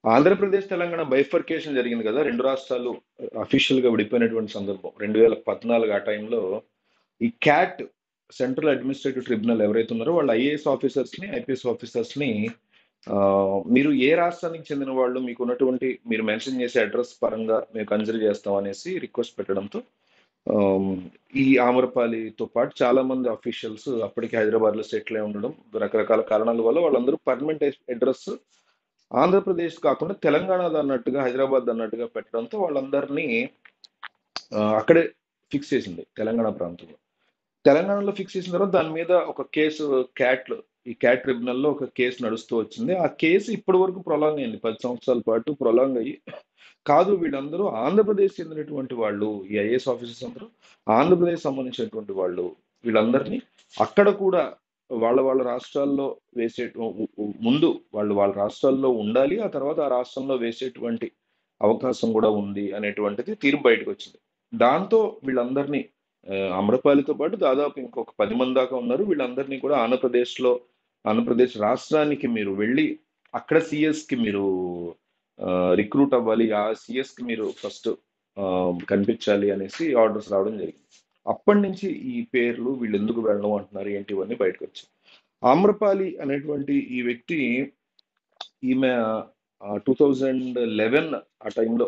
Andhra Pradesh Telangana bifurcation జరిగింది కదా రెండు రాష్ట్రాలు అఫీషియల్ గా విడిపోయినటువంటి సందర్భం రెండు వేల పద్నాలుగు ఆ టైంలో ఈ క్యాట్ సెంట్రల్ అడ్మినిస్ట్రేటివ్ ట్రిబ్యునల్ ఎవరైతే ఉన్నారో వాళ్ళ ఐఏఎస్ ఆఫీసర్స్ ని ఐపీఎస్ ఆఫీసర్స్ ని ఆ, మీరు ఏ రాష్ట్రానికి చెందిన వాళ్ళు మీకు ఉన్నటువంటి మీరు మెన్షన్ చేసే అడ్రస్ పరంగా మేము కన్సిడర్ చేస్తాం అనేసి రిక్వెస్ట్ పెట్టడంతో ఆమ్, ఈ ఆమరపాలితో పాటు చాలా మంది అఫీషియల్స్ అప్పటికి హైదరాబాద్ లో సెటిల్ అయి ఉండడం రకరకాల కారణాల వల్ల వాళ్ళందరూ పర్మనెంట్ అడ్రస్ ఆంధ్రప్రదేశ్ కాకుండా తెలంగాణ అన్నట్టుగా హైదరాబాద్ అన్నట్టుగా పెట్టడంతో వాళ్ళందరినీ ఆ, అక్కడే ఫిక్స్ చేసింది తెలంగాణ ప్రాంతంలో తెలంగాణలో ఫిక్స్ చేసిన తర్వాత దాని మీద ఒక కేసు క్యాట్ ఈ క్యాట్ ట్రిబ్యునల్ లో ఒక కేసు నడుస్తూ వచ్చింది ఆ కేసు ఇప్పటి వరకు ప్రొలాంగ్ అయింది పది సంవత్సరాల పాటు ప్రొలాంగ్ అయ్యి కాదు వీళ్ళందరూ ఆంధ్రప్రదేశ్ చెందినటువంటి వాళ్ళు ఈ ఐఏఎస్ ఆఫీసర్స్ అందరూ ఆంధ్రప్రదేశ్ సంబంధించినటువంటి వాళ్ళు వీళ్ళందరినీ అక్కడ కూడా వాళ్ళ వాళ్ళ రాష్ట్రాల్లో వేసే ముందు వాళ్ళు వాళ్ళ రాష్ట్రాల్లో ఉండాలి ఆ తర్వాత ఆ రాష్ట్రంలో వేసేటువంటి అవకాశం కూడా ఉంది అనేటువంటిది తీర్పు బయటకు వచ్చింది దాంతో వీళ్ళందరినీ ఆ, అమరపాలితో పాటు దాదాపు ఇంకొక పది మంది దాకా ఉన్నారు వీళ్ళందరినీ కూడా ఆంధ్రప్రదేశ్లో ఆంధ్రప్రదేశ్ రాష్ట్రానికి మీరు వెళ్ళి అక్కడ సిఎస్ కి మీరు రిక్రూట్ అవ్వాలి ఆ సిఎస్ కి మీరు ఫస్ట్ కనిపించాలి అనేసి ఆర్డర్స్ రావడం జరిగింది అప్పటి నుంచి ఈ పేర్లు వీళ్ళు ఎందుకు వెళ్ళడం అంటున్నారు ఏంటి ఇవన్నీ బయటకు వచ్చాయి ఆమ్రపాలి అనేటువంటి ఈ వ్యక్తి ఈమె టూ థౌజండ్ లెవెన్ ఆ టైంలో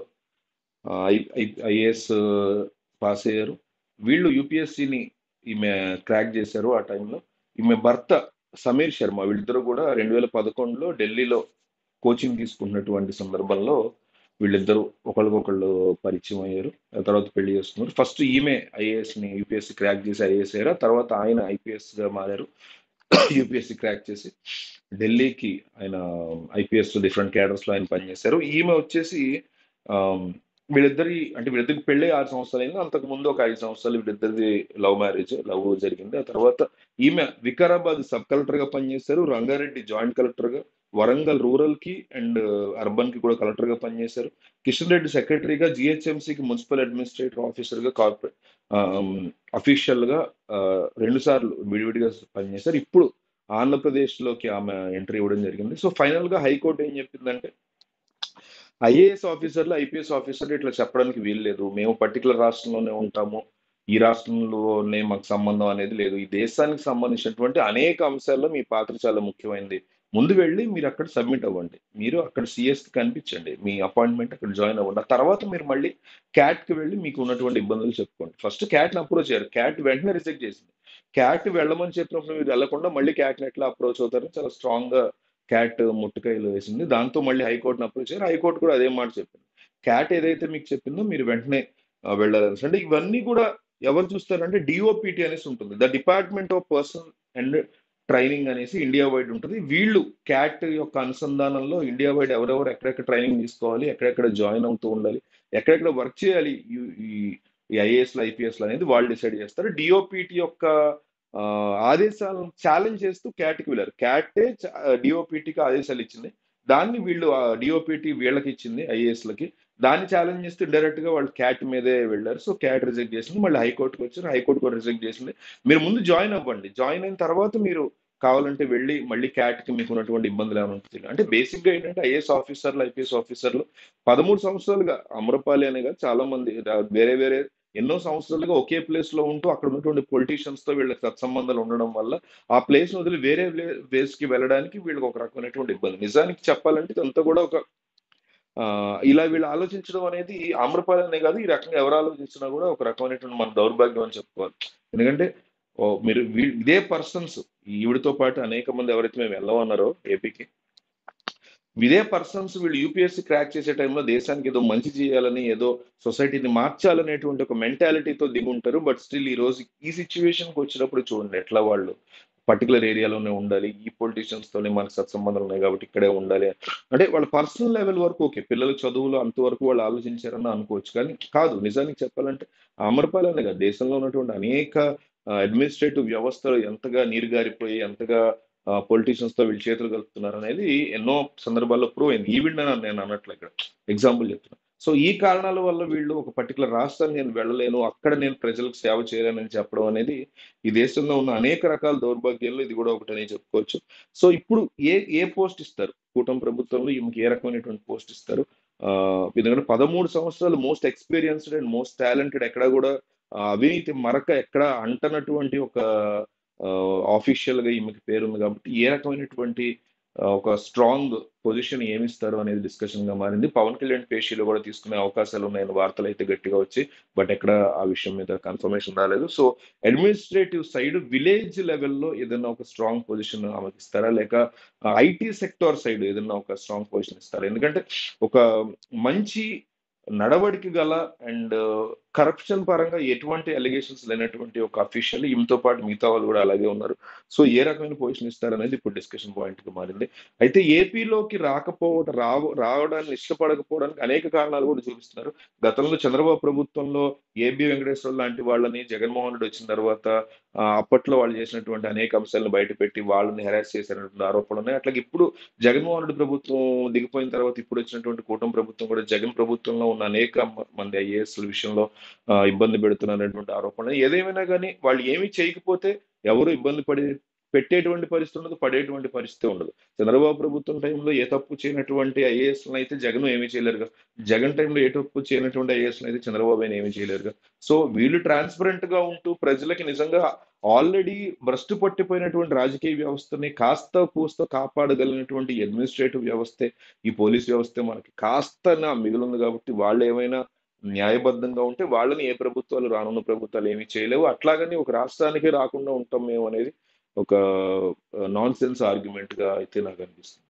ఐఏఎస్ పాస్ అయ్యారు వీళ్ళు యూపీఎస్సిని ఈమె క్రాక్ చేశారు ఆ టైంలో ఈమె భర్త సమీర్ శర్మ వీళ్ళిద్దరూ కూడా రెండు వేల పదకొండులో ఢిల్లీలో కోచింగ్ తీసుకున్నటువంటి సందర్భంలో వీళ్ళిద్దరూ ఒకరికొకళ్ళు పరిచయం అయ్యారు ఆ తర్వాత పెళ్లి చేసుకున్నారు ఫస్ట్ ఈమె ఐఏఎస్ ని యూపీఎస్సి క్రాక్ చేసి ఐఏఎస్ అయ్యారు ఆ తర్వాత ఆయన ఐపీఎస్ గా మారారు యూపీఎస్సి క్రాక్ చేసి ఢిల్లీకి ఆయన ఐపీఎస్ డిఫరెంట్ క్యాడర్స్ లో ఆయన పనిచేశారు ఈమె వచ్చేసి ఆమ్, వీళ్ళిద్దరి అంటే వీళ్ళిద్దరికి పెళ్ళి ఆరు సంవత్సరాలు అయింది అంతకు ముందు ఒక ఐదు సంవత్సరాలు వీళ్ళిద్దరిది లవ్ మ్యారేజ్ లవ్ జరిగింది ఆ తర్వాత ఈమె వికారాబాద్ సబ్ కలెక్టర్ గా పనిచేశారు రంగారెడ్డి జాయింట్ కలెక్టర్ గా వరంగల్ రూరల్ కి అండ్ అర్బన్ కి కూడా కలెక్టర్ గా పనిచేశారు కిషన్ రెడ్డి సెక్రటరీగా జిహెచ్ఎంసీకి మున్సిపల్ అడ్మినిస్ట్రేటివ్ ఆఫీసర్ గా కార్పొరేట్ అఫీషియల్ గా ఆ, రెండు సార్లు విడివిడిగా పనిచేశారు ఇప్పుడు ఆంధ్రప్రదేశ్ లోకి ఆమె ఎంట్రీ ఇవ్వడం జరిగింది సో ఫైనల్ గా హైకోర్టు ఏం చెప్పిందంటే ఐఏఎస్ ఆఫీసర్లు ఐపీఎస్ ఆఫీసర్లు ఇట్లా చెప్పడానికి వీలు లేదు మేము పర్టికులర్ రాష్ట్రంలోనే ఉంటాము ఈ రాష్ట్రంలోనే మాకు సంబంధం అనేది లేదు ఈ దేశానికి సంబంధించినటువంటి అనేక అంశాల్లో మీ పాత్ర చాలా ముఖ్యమైనది ముందు వెళ్ళి మీరు అక్కడ సబ్మిట్ అవ్వండి మీరు అక్కడ సిఎస్ కి కనిపించండి మీ అపాయింట్మెంట్ అక్కడ జాయిన్ అవ్వండి ఆ తర్వాత మీరు మళ్ళీ క్యాట్ కి వెళ్ళి మీకు ఉన్నటువంటి ఇబ్బందులు చెప్పుకోండి ఫస్ట్ క్యాట్ ని అప్రోచ్ అయ్యారు క్యాట్ వెంటనే రిజెక్ట్ చేసింది క్యాట్ వెళ్ళమని చెప్పినప్పుడు మీరు వెళ్ళకుండా మళ్ళీ క్యాట్ ని ఎట్లా అప్రోచ్ అవుతారని చాలా స్ట్రాంగ్ గా క్యాట్ ముట్టుకాయలు వేసింది దాంతో మళ్ళీ హైకోర్టుని అప్రోచ్ అయ్యారు హైకోర్టు కూడా అదే మాట చెప్పింది క్యాట్ ఏదైతే మీకు చెప్పిందో మీరు వెంటనే ఆ, వెళ్ళాలని అంటే ఇవన్నీ కూడా ఎవరు చూస్తారంటే డిఓపిటి అనేసి ఉంటుంది the department of person and training అనేసి ఇండియా వైడ్ ఉంటుంది వీళ్ళు క్యాట్ యొక్క అనుసంధానంలో ఇండియా వైడ్ ఎవరెవరు ఎక్కడెక్కడ ట్రైనింగ్ తీసుకోవాలి ఎక్కడెక్కడ జాయిన్ అవుతూ ఉండాలి ఎక్కడెక్కడ వర్క్ చేయాలి ఈ- ఈ ఐఏఎస్ ఐపీఎస్ అనేది వాళ్ళు డిసైడ్ చేస్తారు డిఓపిటి యొక్క ఆ, ఆదేశాలను ఛాలెంజ్ చేస్తూ క్యాట్కి వెళ్ళారు క్యాటే డిఓపిటికి ఆదేశాలు ఇచ్చింది దాన్ని వీళ్ళు డిఓపిటి వీళ్ళకి ఇచ్చింది ఐఏఎస్ లకి దాన్ని ఛాలెంజ్ చేస్తూ డైరెక్ట్ గా వాళ్ళు క్యాట్ మీదే వెళ్ళారు సో క్యాట్ రిజెక్ట్ చేసింది మళ్ళీ హైకోర్టుకి వచ్చారు హైకోర్టు కూడా రిజెక్ట్ చేసింది మీరు ముందు జాయిన్ అవ్వండి జాయిన్ అయిన తర్వాత మీరు కావాలంటే వెళ్ళి మళ్ళీ క్యాట్ కి మీకు ఉన్నటువంటి ఇబ్బందులు ఏమైనా ఉంటుంది అంటే బేసిక్ గా ఏంటంటే ఐఏఎస్ ఆఫీసర్లు ఐపీఎస్ ఆఫీసర్లు పదమూడు సంవత్సరాలుగా అమరపాలి అనే కాదు చాలా మంది రా- వేరే వేరే ఎన్నో సంవత్సరాలుగా ఒకే ప్లేస్ లో ఉంటూ అక్కడ ఉన్నటువంటి పొలిటీషియన్స్ తో వీళ్ళకి సత్సంబంధాలు ఉండడం వల్ల ఆ ప్లేస్ వదిలి వేరే ప్లేస్ కి వెళ్ళడానికి వీళ్ళకి ఒక రకమైనటువంటి ఇబ్బంది నిజానికి చెప్పాలంటే ఇదంతా కూడా ఒక ఆ, ఇలా వీళ్ళు ఆలోచించడం అనేది ఆమ్రపాలి అనే కాదు ఈ రకంగా ఎవరు ఆలోచించినా కూడా ఒక రకమైనటువంటి మన దౌర్భాగ్యం అని చెప్పుకోవాలి ఎందుకంటే ఓ మీరు వీ- ఇదే పర్సన్స్ ఈవిడితో పాటు అనేక మంది ఎవరైతే మేము వెళ్ళమన్నారో ఏపీకి ఇదే పర్సన్స్ వీళ్ళు యూపీఎస్సీ క్రాక్ చేసే టైంలో దేశానికి ఏదో మంచి చేయాలని ఏదో సొసైటీని మార్చాలనేటువంటి ఒక మెంటాలిటీతో దిగుంటారు బట్ స్టిల్ ఈ రోజు ఈ సిచ్యువేషన్కి వచ్చినప్పుడు చూడండి ఎట్లా వాళ్ళు పర్టికులర్ ఏరియాలోనే ఉండాలి ఈ పొలిటీషియన్స్ తోనే మనకు సత్సంబంధాలు ఉన్నాయి కాబట్టి ఇక్కడే ఉండాలి అంటే వాళ్ళ పర్సనల్ లెవెల్ వరకు ఓకే పిల్లల చదువులు అంతవరకు వాళ్ళు ఆలోచించారని అనుకోవచ్చు కానీ కాదు నిజానికి చెప్పాలంటే అమరపాలి అనే కాదు దేశంలో ఉన్నటువంటి అనేక అడ్మినిస్ట్రేటివ్ వ్యవస్థలు ఎంతగా నీరుగారిపోయి ఎంతగా పొలిటీషియన్స్ తో వీళ్ళు చేతులు కలుపుతున్నారు అనేది ఎన్నో సందర్భాల్లో ప్రూవ్ అయింది ఈవిడ నేను అన్నట్లు ఇక్కడ ఎగ్జాంపుల్ చెప్తున్నా సో ఈ కారణాల వల్ల వీళ్ళు ఒక పర్టికులర్ రాష్ట్రాన్ని నేను వెళ్ళలేను అక్కడ నేను ప్రజలకు సేవ చేయలేనని చెప్పడం అనేది ఈ దేశంలో ఉన్న అనేక రకాల దౌర్భాగ్యాల్లో ఇది కూడా ఒకటని చెప్పుకోవచ్చు సో ఇప్పుడు ఏ ఏ పోస్ట్ ఇస్తారు కూటమి ప్రభుత్వంలో ఈమెకి ఏ రకమైనటువంటి పోస్ట్ ఇస్తారు ఆ, ఎందుకంటే పదమూడు సంవత్సరాలు most experienced and most talented ఎక్కడ కూడా ఆ, అవినీతి మరక ఎక్కడ అంటనటువంటి ఒక ఆఫీషియల్ గా ఈమెకి పేరుంది కాబట్టి ఏ రకమైనటువంటి ఆ, ఒక స్ట్రాంగ్ పొజిషన్ ఏమిస్తారు అనేది డిస్కషన్ గా మారింది పవన్ కళ్యాణ్ పేషీలో కూడా తీసుకునే అవకాశాలు ఉన్నాయని వార్తలు అయితే గట్టిగా వచ్చాయి బట్ ఎక్కడ ఆ విషయం మీద కన్ఫర్మేషన్ రాలేదు సో అడ్మినిస్ట్రేటివ్ సైడ్ విలేజ్ లెవెల్లో ఏదైనా ఒక స్ట్రాంగ్ పొజిషన్ ఆమెకి ఇస్తారా లేక ఐటీ సెక్టార్ సైడ్ ఏదైనా ఒక స్ట్రాంగ్ పొజిషన్ ఇస్తారా ఎందుకంటే ఒక మంచి నడవడికి గల అండ్ కరప్షన్ పరంగా ఎటువంటి అలిగేషన్స్ లేనటువంటి ఒక అఫీషియల్ ఈమెతో పాటు మిగతా వాళ్ళు కూడా అలాగే ఉన్నారు సో ఏ రకమైన పొజిషన్ ఇస్తారనేది ఇప్పుడు డిస్కషన్ పాయింట్ గా మారింది అయితే ఏపీలోకి రాకపోవడం రావ రావడాన్ని ఇష్టపడకపోవడానికి అనేక కారణాలు కూడా చూపిస్తున్నారు గతంలో చంద్రబాబు ప్రభుత్వంలో ఏబి వెంకటేశ్వర లాంటి వాళ్ళని జగన్మోహన్ రెడ్డి వచ్చిన తర్వాత ఆ, అప్పట్లో వాళ్ళు చేసినటువంటి అనేక అంశాలను బయటపెట్టి వాళ్ళని హెరాస్ చేసినటువంటి ఆరోపణలు ఉన్నాయి అట్లాగే ఇప్పుడు జగన్మోహన్ రెడ్డి ప్రభుత్వం దిగిపోయిన తర్వాత ఇప్పుడు వచ్చినటువంటి కూటమి ప్రభుత్వం కూడా జగన్ ప్రభుత్వంలో ఉన్న అనేక మ- మంది ఐఏఎస్ విషయంలో ఆ, ఇబ్బంది పెడుతున్నటువంటి ఆరోపణ ఏదేమైనా కానీ వాళ్ళు ఏమీ చేయకపోతే ఎవరు ఇబ్బంది పడి పెట్టేటువంటి పరిస్థితి ఉండదు పడేటువంటి పరిస్థితి ఉండదు చంద్రబాబు ప్రభుత్వం టైంలో ఏ తప్పు చేయనటువంటి ఐఏఎస్ అయితే జగన్ ఏమీ చేయలేరుగా జగన్ టైంలో ఏ తప్పు చేయనటువంటి ఐఏఎస్ అయితే చంద్రబాబు అయినా ఏమీ చేయలేరుగా సో వీళ్ళు ట్రాన్స్పరెంట్ గా ఉంటూ ప్రజలకి నిజంగా ఆల్రెడీ భ్రష్టు పట్టిపోయినటువంటి రాజకీయ వ్యవస్థని కాస్త కూస్త కాపాడగలిగినటువంటి అడ్మినిస్ట్రేటివ్ వ్యవస్థే ఈ పోలీస్ వ్యవస్థే మనకి కాస్త నా మిగిలింది కాబట్టి వాళ్ళు ఏమైనా న్యాయబద్ధంగా ఉంటే వాళ్ళని ఏ ప్రభుత్వాలు రానున్న ప్రభుత్వాలు ఏమీ చేయలేవు అట్లాగని ఒక రాష్ట్రానికి రాకుండా ఉంటాం మేము అనేది ఒక నాన్ సెన్స్ ఆర్గ్యుమెంట్ గా అయితే నాకు అనిపిస్తుంది